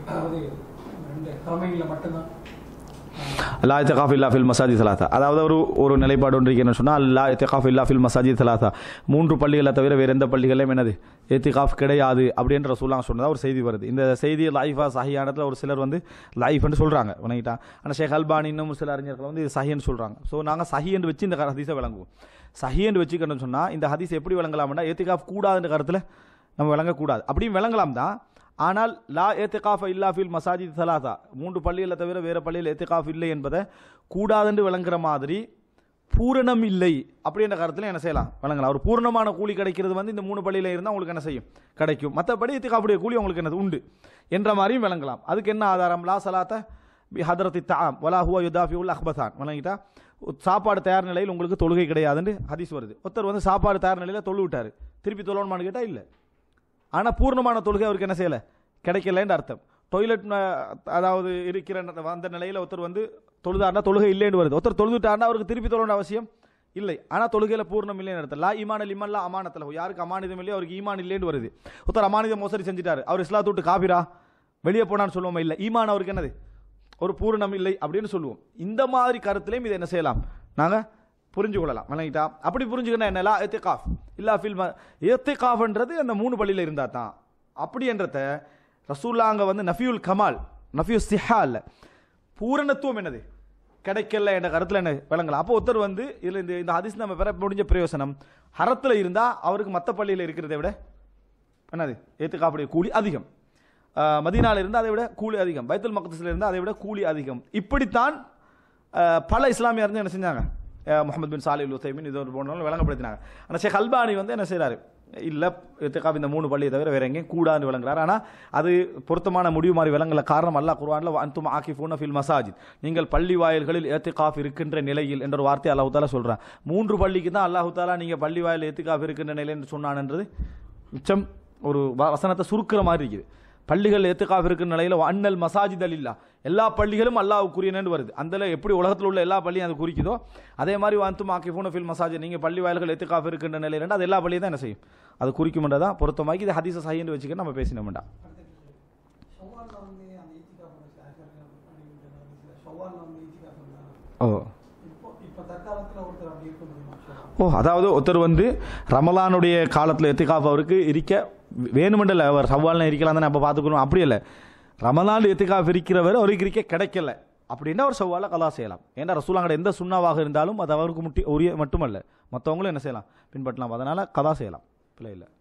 அதாவது ரெண்டு கிழமைகளில் மட்டும்தான் லா இத்தகாஃப் இல்லா ஃபில் மசாஜி தலாத்தா அதாவது ஒரு ஒரு நிலைப்பாடு ஒன்று என்ன சொன்னால் லா இத்தகாஃப் இல்லா ஃபில் மசாஜி தலாத்தா மூன்று பள்ளிகளை தவிர வேறு எந்த பள்ளிகளையும் என்னது ஏத்திகாஃப் கிடையாது அப்படின்ற ரசூலாங்க சொன்னதா ஒரு செய்தி வருது இந்த செய்தி லைஃபா சஹியானத்தில் ஒரு சிலர் வந்து லைஃப்னு சொல்கிறாங்க வணங்கிட்டா ஆனால் ஷேக் அல்பானி இன்னும் சில அறிஞர்கள் வந்து இது சஹின்னு சொல்கிறாங்க ஸோ நாங்கள் சஹின்னு வச்சு இந்த ஹதீஸை விளங்குவோம் சஹின்னு வச்சுக்கணும்னு சொன்னால் இந்த ஹதீஸ் எப்படி விளங்கலாம்னா ஏத்திகாஃப் கூடாதுன்ற கருத்தில் நம்ம விளங்கக்கூடாது அப்படியும் விளங்கலாம் தான் ஆனால் லா ஏத்திகாஃப் இல்லா ஃபில் மசாஜித் சலாதா மூன்று பள்ளிகளை தவிர வேறு பள்ளியில் ஏத்திகாஃப் இல்லை என்பதை கூடாதுன்னு விளங்குற மாதிரி பூரணம் இல்லை அப்படின்ற கருத்தில் என்ன செய்யலாம் விளங்கலாம் ஒரு பூரணமான கூலி கிடைக்கிறது வந்து இந்த மூணு பள்ளியில் இருந்தால் உங்களுக்கு என்ன செய்யும் கிடைக்கும் மற்றபடி ஏத்திகாஃபுடைய கூலி உங்களுக்கு என்னது உண்டு என்ற மாதிரியும் விளங்கலாம் அதுக்கு என்ன ஆதாரம் லா சலாத்த பி ஹதரத்தி தாம் வலா ஹுவா யுதாஃபி உல் அஹ்பதான் விளங்கிட்டா சாப்பாடு தயார் நிலையில் உங்களுக்கு தொழுகை கிடையாதுன்னு ஹதீஸ் வருது ஒருத்தர் வந்து சாப்பாடு தயார் நிலையில் தொழு விட்டார் திருப்பி தொழணுமான்னு கேட்டால் இல்லை ஆனால் பூர்ணமான தொழுகை அவருக்கு என்ன செய்யலை கிடைக்கலன்னு அர்த்தம் டொய்லெட் அதாவது இருக்கிற ந- அந்த நிலையில் ஒருத்தர் வந்து தொழுதாருனா தொழுகை இல்லைன்னு வருது ஒருத்தர் தொழுதுட்டாருனா அவருக்கு திருப்பி தொழணும் அவசியம் இல்லை ஆனால் தொழுகையில் பூர்ணம் இல்லைன்னு அர்த்தம் லா ஈமான லிமன்லா அமானத்தில் யாருக்கு அமானிதம் இல்லையோ அவருக்கு ஈமான் இல்லைன்னு வருது ஒருத்தர் அமானிதம் மோசடி செஞ்சுட்டாரு அவர் இஸ்லாத்து விட்டு காபிரா வெளியே போனான்னு சொல்லுவோம் இல்லை ஈமான் அவருக்கு என்னது ஒரு பூரணம் இல்லை அப்படின்னு சொல்லுவோம் இந்த மாதிரி கருத்துலையும் இதை என்ன செய்யலாம் நாங்கள் புரிஞ்சு கொள்ளலாம் விளங்கிட்டா அப்படி புரிஞ்சுக்கணும் என்னலா எத்திகாஃப் இல்லா ஃபில் எத்திகாஃப்ன்றது அந்த மூணு பள்ளியில் இருந்தா தான் அப்படின்றத ரசூல்லா அங்க வந்து நஃபியுல் கமால் நஃபியு சிஹா இல்ல பூரணத்துவம் என்னது கிடைக்கல என்ற கருத்துல என்ன விளங்கலாம் அப்போ ஒருத்தர் வந்து இதுல இந்த இந்த ஹதீஸ் நம்ம பெற முடிஞ்ச பிரயோசனம் ஹரத்துல இருந்தா அவருக்கு மத்த பள்ளியில் இருக்கிறதை விட என்னது ஏத்துக்காப்புடைய கூலி அதிகம் ஆஹ் மதீனால இருந்தால் அதை விட கூலி அதிகம் பைத்துல் மக்தஸில் இருந்தால் அதை விட கூலி அதிகம் இப்படித்தான் ஆஹ் பல இஸ்லாமியர் இருந்து என்ன செஞ்சாங்க ஆஹ் முகமது பின் சாலி உசைமின் இது ஒரு போன்றவங்க விளங்கப்படுத்தினாங்க ஆனால் ஷேக் அல்பானி வந்து என்ன செய்றாரு இல்லை இத்துக்காப் இந்த மூணு பள்ளியை தவிர வேற எங்கேயும் கூடாதுன்னு விளங்குறாரு ஆனால் அது பொருத்தமான முடிவு மாதிரி விளங்கல காரணம் அல்லாஹ் குர்ஆன்ல அன்தும் ஆக்கிஃபூன ஃபில் மசாஜித் நீங்கள் பள்ளி வாயில்களில் ஏத்திகாஃப் இருக்கின்ற நிலையில் என்ற ஒரு வார்த்தை அல்லாஹ் தாலா சொல்றான் மூன்று பள்ளிக்கு தான் அல்லாஹ் தாலா நீங்க பள்ளி வாயில் ஏத்திகாஃப் இருக்கின்ற நிலை என்று சொன்னான்ன்றது மிச்சம் ஒரு வ- வசனத்தை சுருக்கிற மாதிரி இருக்குது பள்ளிகள் ஏத்துக்காஃப் இருக்கிற நிலையில் அண்ணல் மசாஜித் அல்லா எல்லா பள்ளிகளும் அல்லாஹ்வுக்குரியனு வருது அந்த எப்படி உலகத்தில் உள்ள எல்லா பள்ளியும் அது குறிக்குதோ அதே மாதிரி வாந்தும் ஆக்கிஃபூன ஃபில் மசாஜ் நீங்கள் பள்ளி வாயில்கள் ஏத்துக்காஃப் இருக்கின்ற நிலையில் அது எல்லா பள்ளியும் தான் என்ன செய்யும் அது குறிக்கும்ன்றதான் பொருத்தமாக்கி இது ஹதீஸ சஹின்னு வச்சுக்க நம்ம பேசினோம்டா ஷவ்வால்ல வந்து அந்த ஈத்திகா ஷவ்வால்ல வந்து ஈத்திகா பண்ணாங்க ஓ இப்போ இப்போ தற்காலத்தில் ஒருத்தர் அப்படி இருக்க முடியுமா ஷவ்வா? ஓ அதாவது ஒருத்தர் வந்து ரமலானுடைய காலத்தில் எத்திகாஃப் அவருக்கு இருக்க வேணுமெண்டல அவர் சவால்னு இருக்கலாம் தானே அப்போ பார்த்துக்கணும் அப்படி இல்லை ரமலான் எத்திகாஃப் இருக்கிறவர் அவருக்கு இருக்க கிடைக்கல அப்படின்னா அவர் சவாலை கலா செய்யலாம் ஏன்னா ரசூலாங்கட எந்த சுண்ணாவாக இருந்தாலும் அது அவருக்கு முட்டி உரிய மட்டுமல்ல மற்றவங்களும் என்ன செய்யலாம் பின்பற்றலாம் அதனால கதா செய்யலாம் பிள்ளை இல்லை